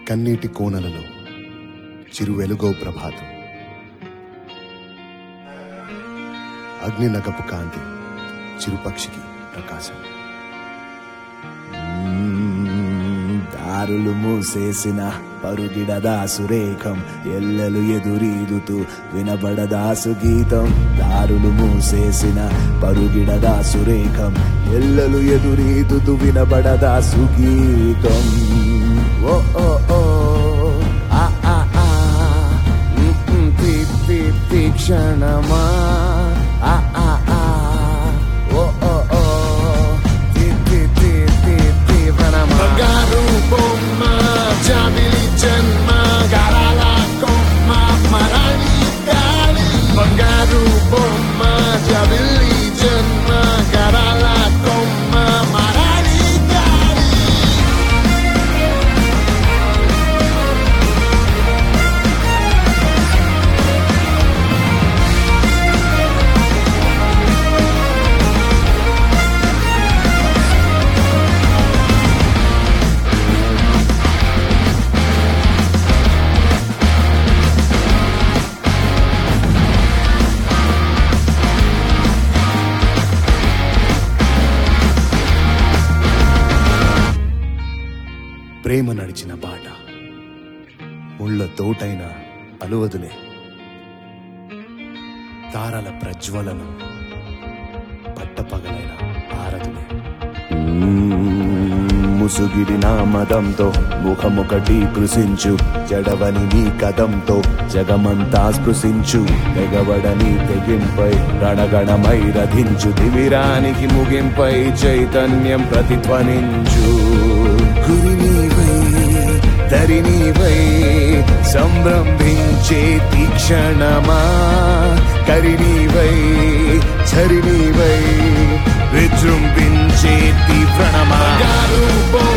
కన్నీటి కోనలలో చిరు వెలుగో ప్రభాతం అగ్ని నగపు కాంతి చిరుపక్షికి ప్రకాశం దారులు మూసేసిన పరుగిడదా సురేఖం ఎల్లలు ఎదురీదుతూ వినబడదాసు గీతం దారులు మూసేసిన పరుగిడదా సురేఖం ఎల్లలు ఎదురీదుతూ వినబడదాసు గీతం ఓ ఓ ఓ ఆ ఆ ఆ ఉమ్, ఉమ్, తీ తీ తీక్షణమా ఆ ఆ ఆ ఓ ఓ ఓ తీ తీ తీ తీ తీవ్రణమా బంగారు బొమ్మ జాబిలి జన్మ గారాల కొమ్మ మరాలి గాలి బంగారు బొమ్మ జాబిలి జన్మ గారాల కొమ్మ మరాలి గాలి ప్రేమ నడిచిన బాట ముళ్ళ తోటైన అలువదులే తారల ప్రజ్వలనం పట్టపగలైన ఆరదులే ముసుగిడి నా మదంతో ముఖమొకటి కృషించు జడవని నీ కదంతో జగమంతా స్పృశించు తెగబడని తెగింపై గణగణమై రధించు దివిరానికి ముగింపై చైతన్యం ప్రతిధ్వనించు గురి నీవై తరి నీవై సంభ్రమించే తీక్షణమా కరి నీవై చరి నీవై విజృంభించే తీవ్రణమా బంగారు బొమ్మ